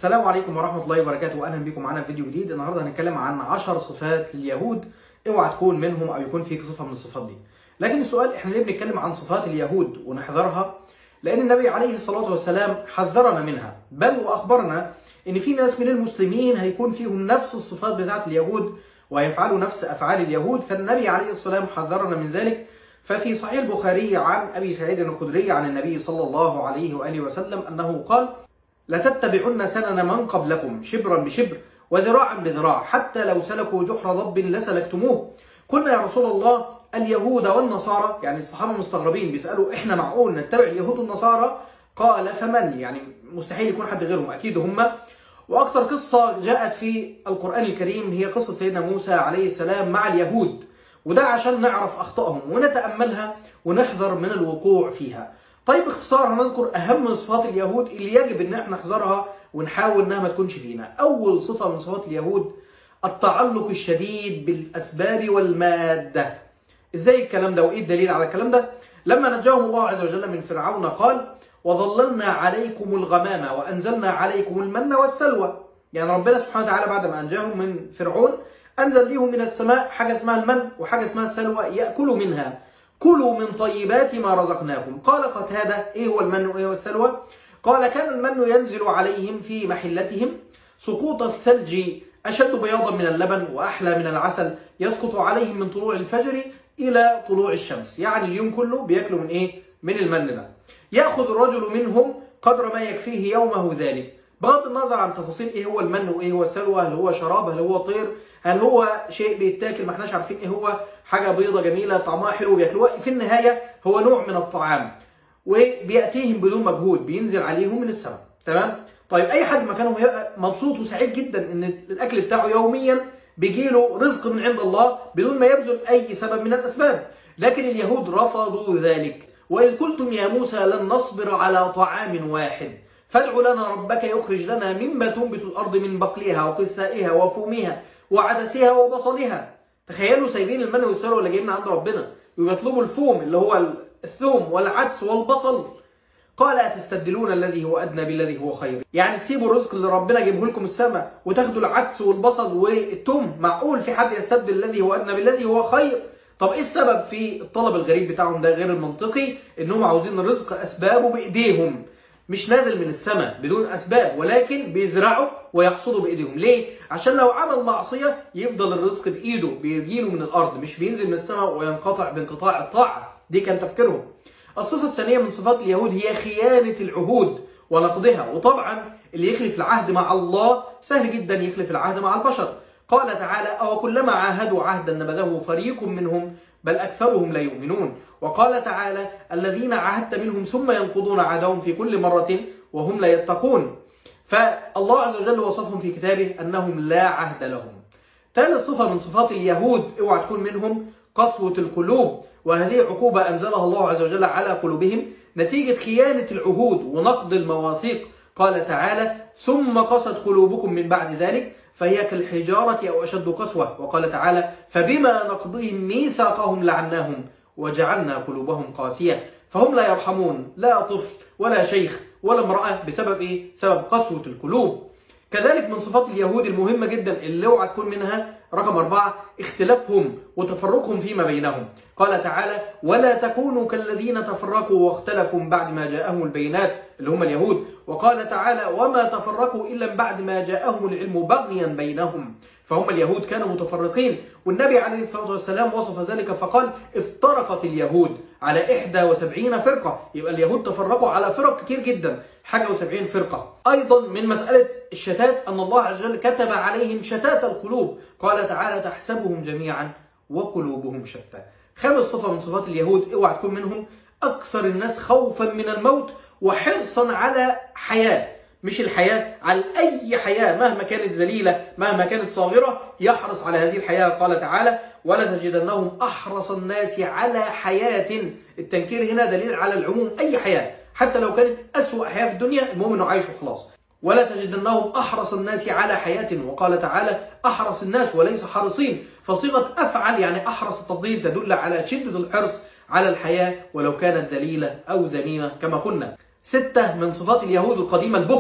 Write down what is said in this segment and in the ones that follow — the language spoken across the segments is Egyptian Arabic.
السلام عليكم ورحمة الله وبركاته وأهلا بكم معنا في فيديو جديد النهاردة هنتكلم عن 10 صفات لليهود اوعى تكون منهم أو يكون فيك صفة من الصفات دي لكن السؤال احنا ليه بنتكلم عن صفات اليهود ونحذرها لأن النبي عليه الصلاة والسلام حذرنا منها بل وأخبرنا إن في ناس من المسلمين هيكون فيهم نفس الصفات بتاعت اليهود ويفعلوا نفس أفعال اليهود فالنبي عليه الصلاة والسلام حذرنا من ذلك ففي صحيح البخاري عن أبي سعيد الخدري عن النبي صلى الله عليه وآله وسلم أنه قال لتتبعن سنن من قبلكم شبرا بشبر وذراعا بذراع حتى لو سلكوا جحر ضب لسلكتموه قلنا يا رسول الله اليهود والنصارى يعني الصحابة مستغربين بيسألوا احنا معقول نتبع اليهود والنصارى قال فمن يعني مستحيل يكون حد غيرهم أكيد هم وأكثر قصة جاءت في القرآن الكريم هي قصة سيدنا موسى عليه السلام مع اليهود وده عشان نعرف أخطائهم ونتأملها ونحذر من الوقوع فيها طيب باختصار هنذكر أهم صفات اليهود اللي يجب أن احنا نحذرها ونحاول أنها ما تكونش فينا أول صفة من صفات اليهود التعلق الشديد بالأسباب والمادة إزاي الكلام ده وإيه الدليل على الكلام ده لما نجاهم الله عز وجل من فرعون قال وظللنا عليكم الغمامة وأنزلنا عليكم المن والسلوى يعني ربنا سبحانه وتعالى بعد ما أنجاهم من فرعون أنزل ليهم من السماء حاجة اسمها المن وحاجة اسمها السلوى يأكلوا منها كلوا من طيبات ما رزقناكم قال قتادة إيه هو المن وإيه هو السلوى قال كان المن ينزل عليهم في محلتهم سقوط الثلج أشد بياضا من اللبن وأحلى من العسل يسقط عليهم من طلوع الفجر إلى طلوع الشمس يعني اليوم كله بيأكلوا من إيه؟ من المن ده يأخذ الرجل منهم قدر ما يكفيه يومه ذلك بغض النظر عن تفاصيل ايه هو المن وايه هو السلوى هل هو شراب هل هو طير هل هو شيء بيتاكل ما احناش عارفين ايه هو حاجة بيضة جميلة طعمها حلو بياكلوها في النهاية هو نوع من الطعام وبيأتيهم بدون مجهود بينزل عليهم من السماء تمام طيب اي حد مكانه هيبقى مبسوط وسعيد جدا ان الاكل بتاعه يوميا بيجيله رزق من عند الله بدون ما يبذل اي سبب من الاسباب لكن اليهود رفضوا ذلك وإذ قلتم يا موسى لن نصبر على طعام واحد فادع لنا ربك يخرج لنا مما تنبت الأرض من بقلها وقثائها وفومها وعدسها وبصلها تخيلوا سايبين المن والسلوى اللي جايين عند ربنا ويطلبوا الفوم اللي هو الثوم والعدس والبصل قال أتستبدلون الذي هو أدنى بالذي هو خير يعني تسيبوا الرزق اللي ربنا جايبه لكم السماء وتاخدوا العدس والبصل والثوم معقول في حد يستبدل الذي هو أدنى بالذي هو خير طب ايه السبب في الطلب الغريب بتاعهم ده غير المنطقي انهم عاوزين الرزق اسبابه بايديهم مش نازل من السماء بدون اسباب ولكن بيزرعوا ويحصدوا بايديهم ليه عشان لو عمل معصيه يفضل الرزق بايده بيجيله من الارض مش بينزل من السماء وينقطع بانقطاع الطاعه دي كان تفكيرهم الصفه الثانيه من صفات اليهود هي خيانه العهود ونقضها وطبعا اللي يخلف العهد مع الله سهل جدا يخلف العهد مع البشر قال تعالى أو كلما عاهدوا عهدا نبذه فريق منهم بل أكثرهم لا يؤمنون وقال تعالى الذين عاهدت منهم ثم ينقضون عهدهم في كل مرة وهم لا يتقون فالله عز وجل وصفهم في كتابه أنهم لا عهد لهم ثالث صفة من صفات اليهود اوعى تكون منهم قسوة القلوب وهذه عقوبة أنزلها الله عز وجل على قلوبهم نتيجة خيانة العهود ونقض المواثيق قال تعالى ثم قست قلوبكم من بعد ذلك فهي كالحجارة أو أشد قسوة وقال تعالى فبما نقضهم ميثاقهم لعناهم وجعلنا قلوبهم قاسية فهم لا يرحمون لا طفل ولا شيخ ولا امرأة بسبب إيه؟ سبب قسوة القلوب كذلك من صفات اليهود المهمة جدا اللي اوعى تكون منها رقم أربعة اختلافهم وتفرقهم فيما بينهم قال تعالى ولا تكونوا كالذين تفرقوا واختلفوا بعد ما جاءهم البينات اللي هم اليهود وقال تعالى وما تفرقوا إلا بعد ما جاءهم العلم بغيا بينهم فهم اليهود كانوا متفرقين والنبي عليه الصلاة والسلام وصف ذلك فقال افترقت اليهود على 71 فرقة يبقى اليهود تفرقوا على فرق كتير جدا حاجة وسبعين فرقة أيضا من مسألة الشتات أن الله عز وجل كتب عليهم شتات القلوب قال تعالى تحسبهم جميعا وقلوبهم شتى خامس صفة من صفات اليهود اوعى تكون منهم أكثر الناس خوفا من الموت وحرصا على حياة مش الحياة على أي حياة مهما كانت ذليلة مهما كانت صاغرة يحرص على هذه الحياة قال تعالى ولا تجدنهم أحرص الناس على حياة التنكير هنا دليل على العموم أي حياة حتى لو كانت أسوأ حياة في الدنيا المهم أنه عايش وخلاص ولا تجدنهم أحرص الناس على حياة وقال تعالى أحرص الناس وليس حرصين فصيغة أفعل يعني أحرص التفضيل تدل على شدة الحرص على الحياة ولو كانت ذليلة أو ذميمة كما قلنا ستة من صفات اليهود القديمة البخل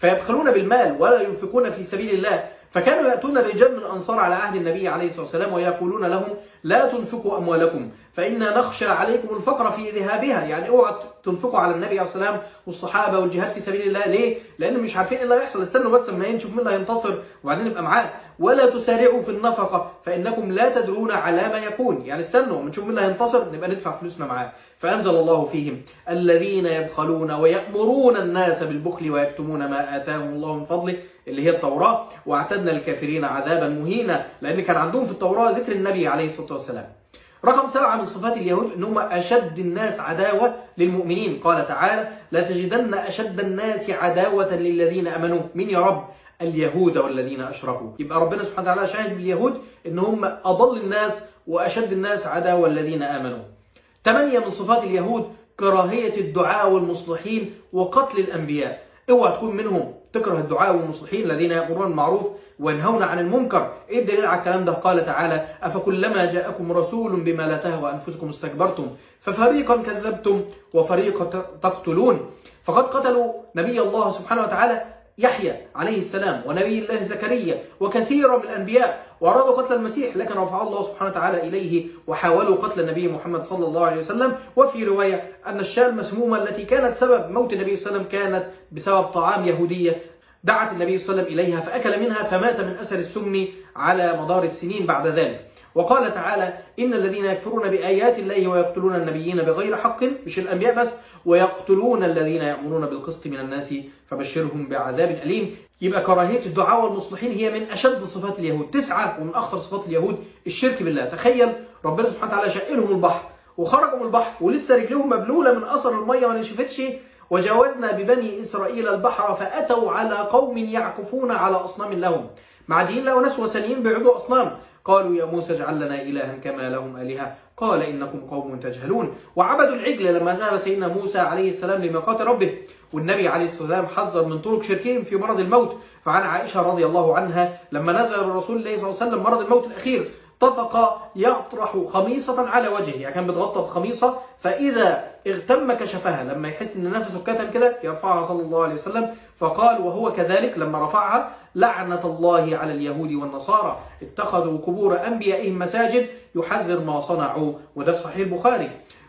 فيبخلون بالمال ولا ينفقون في سبيل الله فكانوا يأتون الرجال من الأنصار على عهد النبي عليه الصلاة والسلام ويقولون لهم لا تنفقوا أموالكم فإنا نخشى عليكم الفقر في ذهابها يعني اوعوا تنفقوا على النبي عليه الصلاة والسلام والصحابة والجهاد في سبيل الله ليه؟ لأن مش عارفين إيه اللي هيحصل استنوا بس لما نشوف مين اللي هينتصر وبعدين نبقى معاه ولا تسارعوا في النفقة فإنكم لا تدرون على ما يكون يعني استنوا لما نشوف مين اللي هينتصر نبقى ندفع فلوسنا معاه فأنزل الله فيهم الذين يبخلون ويأمرون الناس بالبخل ويكتمون ما آتاهم الله من فضله اللي هي التوراة واعتدنا للكافرين عذابا مهينا لأن كان عندهم في التوراة ذكر النبي عليه الصلاة والسلام رقم سبعة من صفات اليهود أنهم أشد الناس عداوة للمؤمنين قال تعالى لا تجدن أشد الناس عداوة للذين أمنوا من يا رب اليهود والذين أشركوا يبقى ربنا سبحانه وتعالى شاهد باليهود أنهم أضل الناس وأشد الناس عداوة الذين آمنوا ثمانية من صفات اليهود كراهية الدعاء والمصلحين وقتل الأنبياء اوعى تكون منهم تكره الدعاء والمصلحين الذين يأمرون بالمعروف وينهون عن المنكر ايه الدليل على الكلام ده قال تعالى أفكلما جاءكم رسول بما لا تهوى أنفسكم استكبرتم ففريقا كذبتم وفريقا تقتلون فقد قتلوا نبي الله سبحانه وتعالى يحيى عليه السلام ونبي الله زكريا وكثير من الأنبياء وأرادوا قتل المسيح لكن رفع الله سبحانه وتعالى إليه وحاولوا قتل النبي محمد صلى الله عليه وسلم وفي رواية أن الشاة المسمومة التي كانت سبب موت النبي صلى الله عليه وسلم كانت بسبب طعام يهودية دعت النبي صلى الله عليه وسلم إليها فأكل منها فمات من أثر السم على مدار السنين بعد ذلك وقال تعالى إن الذين يكفرون بآيات الله ويقتلون النبيين بغير حق مش الأنبياء بس ويقتلون الذين يأمرون بالقسط من الناس فبشرهم بعذاب أليم يبقى كراهية الدعاء والمصلحين هي من أشد صفات اليهود تسعة ومن أخطر صفات اليهود الشرك بالله تخيل ربنا سبحانه وتعالى شقلهم البحر وخرجوا من البحر ولسه رجلهم مبلولة من أثر المية ما نشفتش وجاوزنا ببني إسرائيل البحر فأتوا على قوم يعكفون على أصنام لهم معديين لقوا ناس وثنيين بيعبدوا أصنام قالوا يا موسى اجعل لنا إلها كما لهم آلهة قال إنكم قوم تجهلون وعبدوا العجل لما ذهب سيدنا موسى عليه السلام لميقات ربه والنبي عليه الصلاة والسلام حذر من طرق شركهم في مرض الموت فعن عائشة رضي الله عنها لما نزل الرسول الله صلى الله عليه وسلم مرض الموت الأخير طفق يطرح خميصة على وجهه يعني كان بيتغطى بخميصة فإذا اغتم كشفها لما يحس ان نفسه كتم كده يرفعها صلى الله عليه وسلم فقال وهو كذلك لما رفعها لعنة الله على اليهود والنصارى اتخذوا قبور أنبيائهم مساجد يحذر ما صنعوا وده في صحيح البخاري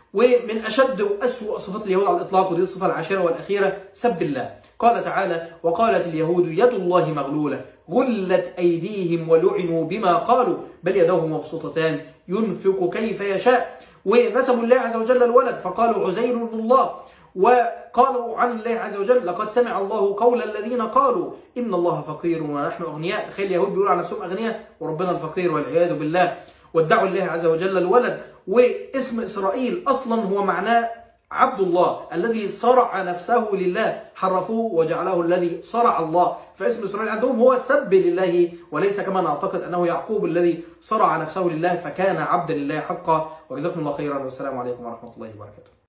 ومن أشد وأسوأ صفات اليهود على الإطلاق ودي الصفة العاشرة والأخيرة سب الله قال تعالى وقالت اليهود يد الله مغلولة غلت أيديهم ولعنوا بما قالوا بل يداه مبسوطتان ينفق كيف يشاء ونسبوا الله عز وجل الولد فقالوا عزير بن الله وقالوا عن الله عز وجل لقد سمع الله قول الذين قالوا إن الله فقير ونحن أغنياء تخيل اليهود بيقولوا على نفسهم أغنياء وربنا الفقير والعياذ بالله وادعوا الله عز وجل الولد واسم إسرائيل أصلا هو معناه عبد الله الذي صرع نفسه لله حرفوه وجعله الذي صرع الله فاسم إسرائيل عندهم هو سب لله وليس كما نعتقد أنه يعقوب الذي صرع نفسه لله فكان عبدا لله حقا وجزاكم الله خيرا والسلام عليكم ورحمة الله وبركاته